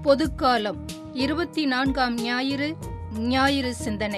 பொதுக்காலம் இருபத்தி நான்காம் ஞாயிறு ஞாயிறு சிந்தனை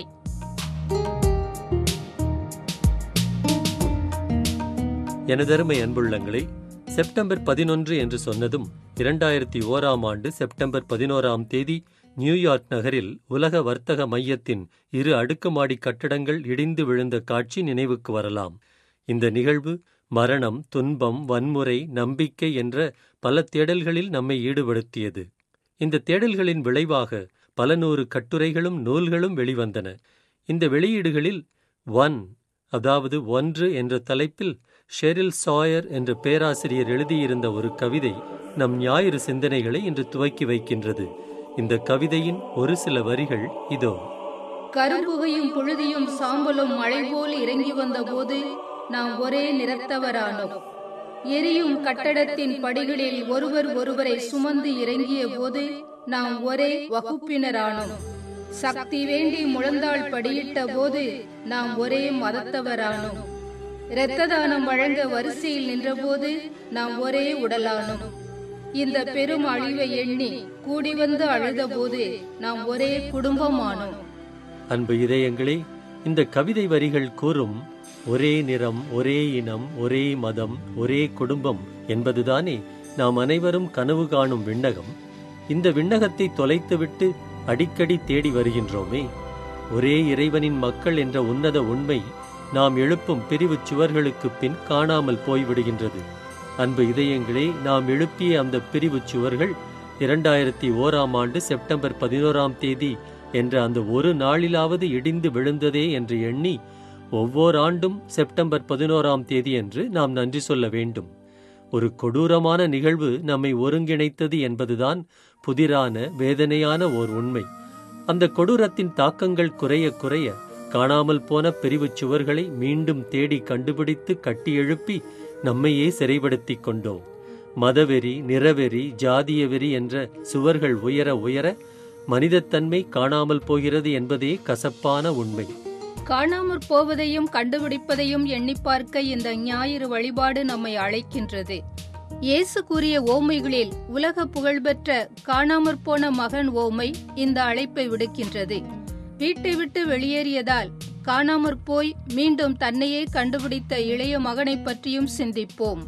எனதருமை அன்புள்ளங்களே செப்டம்பர் பதினொன்று என்று சொன்னதும் இரண்டாயிரத்தி ஓராம் ஆண்டு செப்டம்பர் பதினோராம் தேதி நியூயார்க் நகரில் உலக வர்த்தக மையத்தின் இரு அடுக்குமாடி கட்டடங்கள் இடிந்து விழுந்த காட்சி நினைவுக்கு வரலாம் இந்த நிகழ்வு மரணம் துன்பம் வன்முறை நம்பிக்கை என்ற பல தேடல்களில் நம்மை ஈடுபடுத்தியது இந்த தேடல்களின் விளைவாக பல நூறு கட்டுரைகளும் நூல்களும் வெளிவந்தன இந்த வெளியீடுகளில் ஒன் அதாவது ஒன்று என்ற தலைப்பில் ஷெரில் சாயர் என்ற பேராசிரியர் எழுதியிருந்த ஒரு கவிதை நம் ஞாயிறு சிந்தனைகளை இன்று துவக்கி வைக்கின்றது இந்த கவிதையின் ஒரு சில வரிகள் இதோ கரும்புகையும் புழுதியும் சாம்பலும் மழை போல் இறங்கி வந்தபோது நாம் ஒரே நிறத்தவரானோம் எரியும் கட்டடத்தின் படிகளில் ஒருவர் ஒருவரை சுமந்து இறங்கிய போது நாம் ஒரே வகுப்பினரானோம் சக்தி வேண்டி முழந்தாள் படியிட்ட போது நாம் ஒரே மதத்தவரானோம் இரத்த தானம் வழங்க வரிசையில் நின்றபோது நாம் ஒரே உடலானோம் இந்த பெரும் அழிவை எண்ணி கூடி வந்து அழுதபோது நாம் ஒரே குடும்பமானோம் அன்பு இதயங்களே இந்த கவிதை வரிகள் கூறும் ஒரே நிறம் ஒரே இனம் ஒரே மதம் ஒரே குடும்பம் என்பதுதானே நாம் அனைவரும் கனவு காணும் விண்ணகம் இந்த விண்ணகத்தை தொலைத்துவிட்டு அடிக்கடி தேடி வருகின்றோமே ஒரே இறைவனின் மக்கள் என்ற உன்னத உண்மை நாம் எழுப்பும் பிரிவுச் சுவர்களுக்கு பின் காணாமல் போய்விடுகின்றது அன்பு இதயங்களே நாம் எழுப்பிய அந்த பிரிவுச் சுவர்கள் இரண்டாயிரத்தி ஓராம் ஆண்டு செப்டம்பர் பதினோராம் தேதி என்ற அந்த ஒரு நாளிலாவது இடிந்து விழுந்ததே என்று எண்ணி ஒவ்வொரு ஆண்டும் செப்டம்பர் பதினோராம் தேதி என்று நாம் நன்றி சொல்ல வேண்டும் ஒரு கொடூரமான நிகழ்வு நம்மை ஒருங்கிணைத்தது என்பதுதான் புதிரான வேதனையான ஓர் உண்மை அந்த கொடூரத்தின் தாக்கங்கள் குறைய குறைய காணாமல் போன பிரிவுச் சுவர்களை மீண்டும் தேடி கண்டுபிடித்து கட்டி எழுப்பி நம்மையே சிறைப்படுத்திக் கொண்டோம் மதவெறி நிறவெறி ஜாதிய வெறி என்ற சுவர்கள் உயர உயர மனிதத்தன்மை காணாமல் போகிறது என்பதே கசப்பான உண்மை காணாமற் போவதையும் கண்டுபிடிப்பதையும் எண்ணி பார்க்க இந்த ஞாயிறு வழிபாடு நம்மை அழைக்கின்றது இயேசு கூறிய ஓமைகளில் உலக புகழ்பெற்ற காணாமற் போன மகன் ஓமை இந்த அழைப்பை விடுக்கின்றது வீட்டை விட்டு வெளியேறியதால் காணாமற் போய் மீண்டும் தன்னையே கண்டுபிடித்த இளைய மகனைப் பற்றியும் சிந்திப்போம்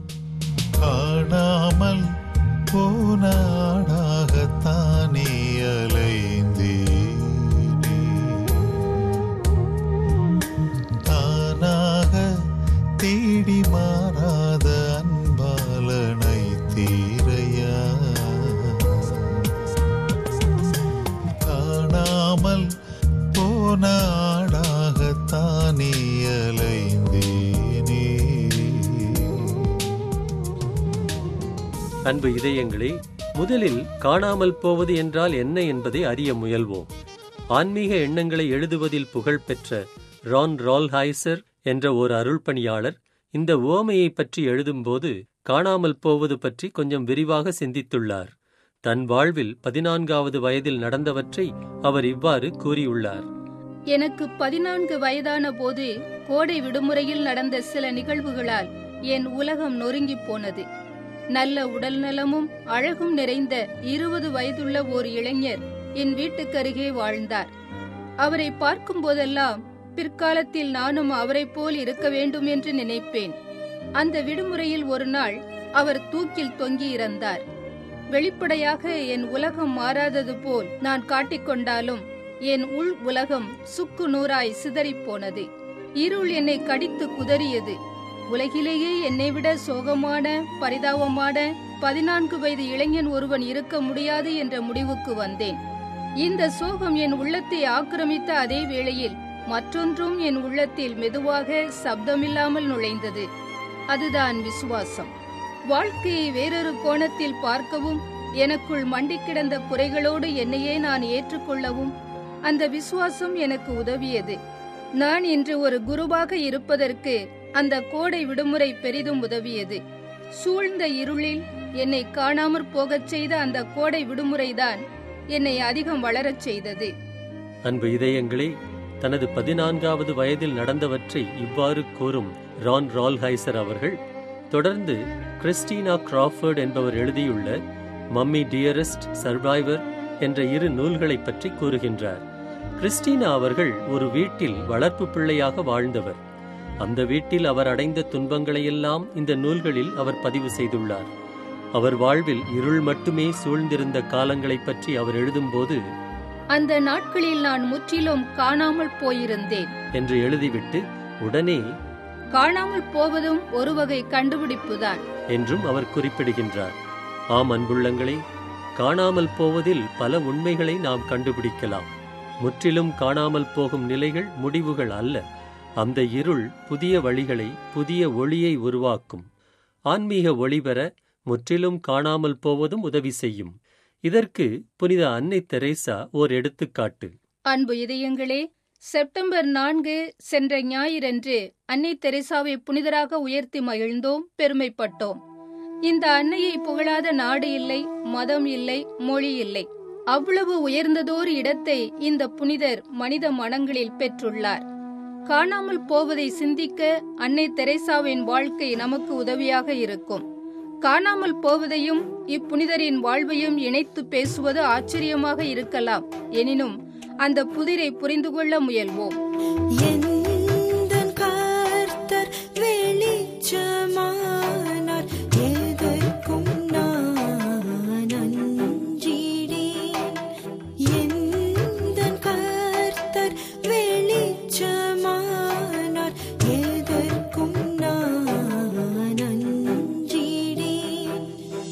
காணாமல் போனாடாகத்தானே அலைந்தேனே தானாக தேடி மாறாத அன்பாலனை தீரையா காணாமல் போனாடாகத்தானே அலைந்தேனே அன்பு இதயங்களே முதலில் காணாமல் போவது என்றால் என்ன என்பதை அறிய முயல்வோம் ஆன்மீக எண்ணங்களை எழுதுவதில் புகழ்பெற்ற ரான் ரால்ஹைசர் என்ற ஒரு அருள்பணியாளர் இந்த உவமையை பற்றி எழுதும்போது காணாமல் போவது பற்றி கொஞ்சம் விரிவாக சிந்தித்துள்ளார் தன் வாழ்வில் பதினான்காவது வயதில் நடந்தவற்றை அவர் இவ்வாறு கூறியுள்ளார் எனக்கு பதினான்கு வயதான போது கோடை விடுமுறையில் நடந்த சில நிகழ்வுகளால் என் உலகம் நொறுங்கிப் போனது நல்ல உடல் நலமும் அழகும் நிறைந்த இருபது வயதுள்ள ஓர் இளைஞர் என் வீட்டுக்கருகே வாழ்ந்தார் அவரை பார்க்கும் போதெல்லாம் பிற்காலத்தில் நானும் அவரைப் போல் இருக்க வேண்டும் என்று நினைப்பேன் அந்த விடுமுறையில் ஒரு நாள் அவர் தூக்கில் தொங்கி இறந்தார் வெளிப்படையாக என் உலகம் மாறாதது போல் நான் காட்டிக்கொண்டாலும் என் உள் உலகம் சுக்கு நூறாய் சிதறிப் போனது இருள் என்னை கடித்து குதறியது உலகிலேயே என்னை விட சோகமான பரிதாபமான பதினான்கு வயது இளைஞன் ஒருவன் இருக்க முடியாது என்ற முடிவுக்கு வந்தேன் இந்த சோகம் என் உள்ளத்தை ஆக்கிரமித்த அதே வேளையில் மற்றொன்றும் என் உள்ளத்தில் மெதுவாக சப்தமில்லாமல் நுழைந்தது அதுதான் விசுவாசம் வாழ்க்கையை வேறொரு கோணத்தில் பார்க்கவும் எனக்குள் மண்டிக் கிடந்த குறைகளோடு என்னையே நான் ஏற்றுக்கொள்ளவும் அந்த விசுவாசம் எனக்கு உதவியது நான் இன்று ஒரு குருவாக இருப்பதற்கு அந்த கோடை விடுமுறை பெரிதும் உதவியது சூழ்ந்த இருளில் என்னை காணாமற் போகச் செய்த அந்த கோடை விடுமுறைதான் என்னை அதிகம் வளரச் செய்தது அன்பு இதயங்களே தனது பதினான்காவது வயதில் நடந்தவற்றை இவ்வாறு கூறும் ரான் ரால்ஹைசர் அவர்கள் தொடர்ந்து கிறிஸ்டினா கிராஃபர்ட் என்பவர் எழுதியுள்ள மம்மி டியரஸ்ட் சர்வைவர் என்ற இரு நூல்களைப் பற்றி கூறுகின்றார் கிறிஸ்டினா அவர்கள் ஒரு வீட்டில் வளர்ப்பு பிள்ளையாக வாழ்ந்தவர் அந்த வீட்டில் அவர் அடைந்த துன்பங்களையெல்லாம் இந்த நூல்களில் அவர் பதிவு செய்துள்ளார் அவர் வாழ்வில் இருள் மட்டுமே சூழ்ந்திருந்த காலங்களைப் பற்றி அவர் எழுதும்போது அந்த நாட்களில் நான் முற்றிலும் காணாமல் போயிருந்தேன் என்று எழுதிவிட்டு உடனே காணாமல் போவதும் ஒரு வகை கண்டுபிடிப்புதான் என்றும் அவர் குறிப்பிடுகின்றார் ஆம் அன்புள்ளங்களே காணாமல் போவதில் பல உண்மைகளை நாம் கண்டுபிடிக்கலாம் முற்றிலும் காணாமல் போகும் நிலைகள் முடிவுகள் அல்ல அந்த இருள் புதிய வழிகளை புதிய ஒளியை உருவாக்கும் ஆன்மீக ஒளி பெற முற்றிலும் காணாமல் போவதும் உதவி செய்யும் இதற்கு புனித அன்னை தெரேசா ஓர் எடுத்துக்காட்டு அன்பு இதயங்களே செப்டம்பர் நான்கு சென்ற ஞாயிறன்று அன்னை தெரேசாவை புனிதராக உயர்த்தி மகிழ்ந்தோம் பெருமைப்பட்டோம் இந்த அன்னையை புகழாத நாடு இல்லை மதம் இல்லை மொழி இல்லை அவ்வளவு உயர்ந்ததோர் இடத்தை இந்த புனிதர் மனித மனங்களில் பெற்றுள்ளார் காணாமல் போவதை சிந்திக்க அன்னை தெரேசாவின் வாழ்க்கை நமக்கு உதவியாக இருக்கும் காணாமல் போவதையும் இப்புனிதரின் வாழ்வையும் இணைத்து பேசுவது ஆச்சரியமாக இருக்கலாம் எனினும் அந்த புதிரை புரிந்து கொள்ள முயல்வோம் எந்தன் கர்த்தர் வெளிச்சமானார் எதற்கும் நான் அஞ்சிடேன் எந்தன் கர்த்தர் வெளிச்சமானார் எதற்கும் நான் அஞ்சிடேன்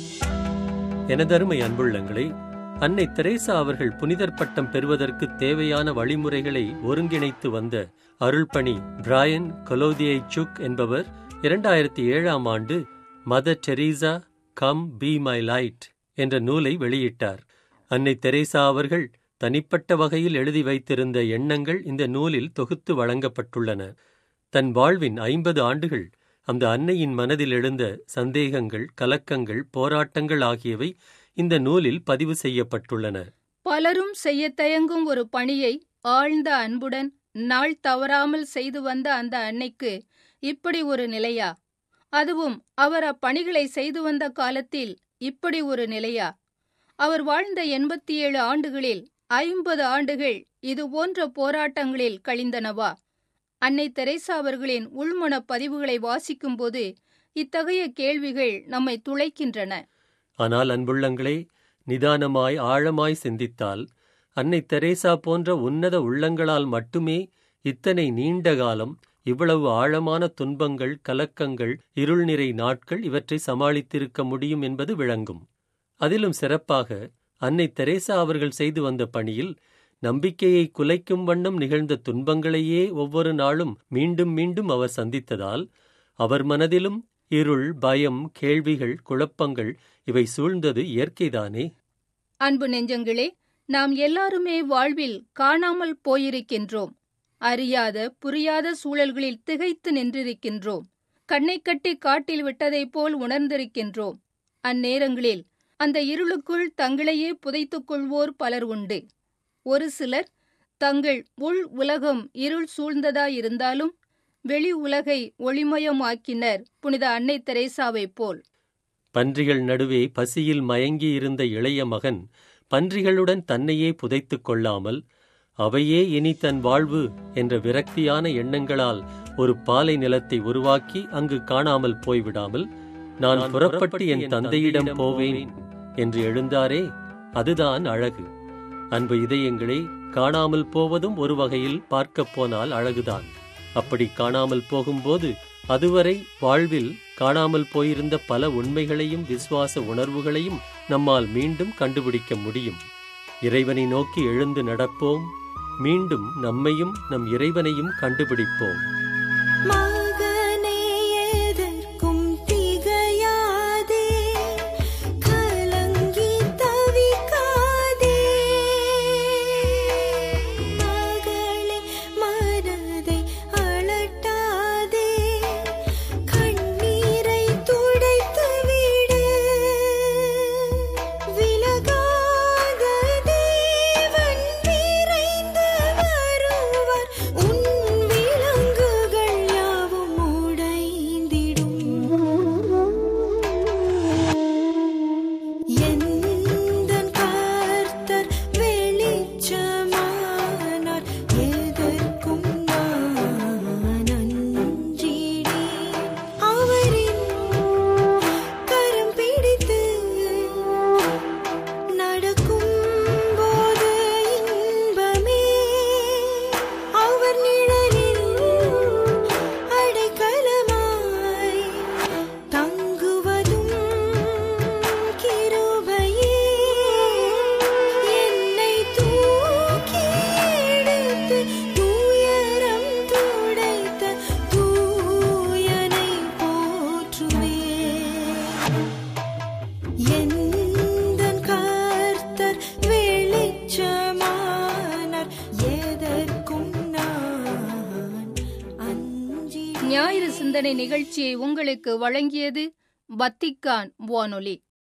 எனதருமை அன்புள்ளங்களே அன்னை தெரேசா அவர்கள் புனிதர் பட்டம் பெறுவதற்கு தேவையான வழிமுறைகளை ஒருங்கிணைத்து வந்த அருள்பணி பிராயன் கொலோதியை சுக் என்பவர் இரண்டாயிரத்தி ஏழாம் ஆண்டு Mother Teresa come be my light என்ற நூலை வெளியிட்டார் அன்னை தெரேசா அவர்கள் தனிப்பட்ட வகையில் எழுதி வைத்திருந்த எண்ணங்கள் இந்த நூலில் தொகுத்து வழங்கப்பட்டுள்ளன தன் வாழ்வின் ஐம்பது ஆண்டுகள் அந்த அன்னையின் மனதில் எழுந்த சந்தேகங்கள் கலக்கங்கள் போராட்டங்கள் ஆகியவை இந்த நூலில் பதிவு செய்யப்பட்டுள்ளன பலரும் செய்ய தயங்கும் ஒரு பணியை ஆழ்ந்த அன்புடன் நாள் தவறாமல் செய்து வந்த அந்த அன்னைக்கு இப்படி ஒரு நிலையா அதுவும் அவர் அப்பணிகளை செய்து வந்த காலத்தில் இப்படி ஒரு நிலையா அவர் வாழ்ந்த எண்பத்தி ஏழு ஆண்டுகளில் ஐம்பது ஆண்டுகள் இது போன்ற போராட்டங்களில் கழிந்தனவா அன்னை தெரேசா அவர்களின் உள்மன பதிவுகளை வாசிக்கும்போது இத்தகைய கேள்விகள் நம்மை துளைக்கின்றன ஆனால் அன்புள்ளங்களே நிதானமாய் ஆழமாய் சிந்தித்தால் அன்னை தெரேசா போன்ற உன்னத உள்ளங்களால் மட்டுமே இத்தனை நீண்ட காலம் இவ்வளவு ஆழமான துன்பங்கள் கலக்கங்கள் இருள் நிறை நாட்கள் இவற்றை சமாளித்திருக்க முடியும் என்பது விளங்கும் அதிலும் சிறப்பாக அன்னை தெரேசா அவர்கள் செய்து வந்த பணியில் நம்பிக்கையை குலைக்கும் வண்ணம் நிகழ்ந்த துன்பங்களையே ஒவ்வொரு நாளும் மீண்டும் மீண்டும் அவர் சந்தித்ததால் அவர் மனதிலும் இருள் பயம் கேள்விகள் குழப்பங்கள் இவை சூழ்ந்தது இயற்கைதானே அன்பு நெஞ்சங்களே நாம் எல்லாருமே வாழ்வில் காணாமல் போயிருக்கின்றோம் அறியாத புரியாத சூழல்களில் திகைத்து நின்றிருக்கின்றோம் கண்ணை கட்டி காட்டில் விட்டதைப் போல் உணர்ந்திருக்கின்றோம் அந்நேரங்களில் அந்த இருளுக்குள் தங்களையே புதைத்துக் கொள்வோர் பலர் உண்டு ஒரு சிலர் தங்கள் உள் உலகம் இருள் சூழ்ந்ததாயிருந்தாலும் வெளி உலகை ஒளிமயமாக்கினர் புனித அன்னை தெரேசாவைப் போல் பன்றிகள் நடுவே பசியில் மயங்கி இருந்த இளைய மகன் பன்றிகளுடன் தன்னையே புதைத்துக் கொள்ளாமல் அவையே இனி தன் வாழ்வு என்ற விரக்தியான எண்ணங்களால் ஒரு பாலை நிலத்தை உருவாக்கி அங்கு காணாமல் போய்விடாமல் நான் புறப்பட்டு என் தந்தையிடம் போவேன் என்று எழுந்தாரே அதுதான் அழகு அன்பு இதயங்களே காணாமல் போவதும் ஒரு வகையில் பார்க்கப் போனால் அழகுதான் அப்படி காணாமல் போகும்போது அதுவரை வாழ்வில் காணாமல் போயிருந்த பல உண்மைகளையும் விசுவாச உணர்வுகளையும் நம்மால் மீண்டும் கண்டுபிடிக்க முடியும் இறைவனை நோக்கி எழுந்து நடப்போம் மீண்டும் நம்மையும் நம் இறைவனையும் கண்டுபிடிப்போம் மகனே எதற்கும் திகையாதே கலங்கி தவிக்காதே மகளே மனதை அலட்டாதே கண்ணீரை துடைத்து விடு விலகாத தேவன் விரைந்து வருவார் உன் விலங்கு சிந்தனை நிகழ்ச்சியை உங்களுக்கு வழங்கியது வத்திக்கான் வானொலி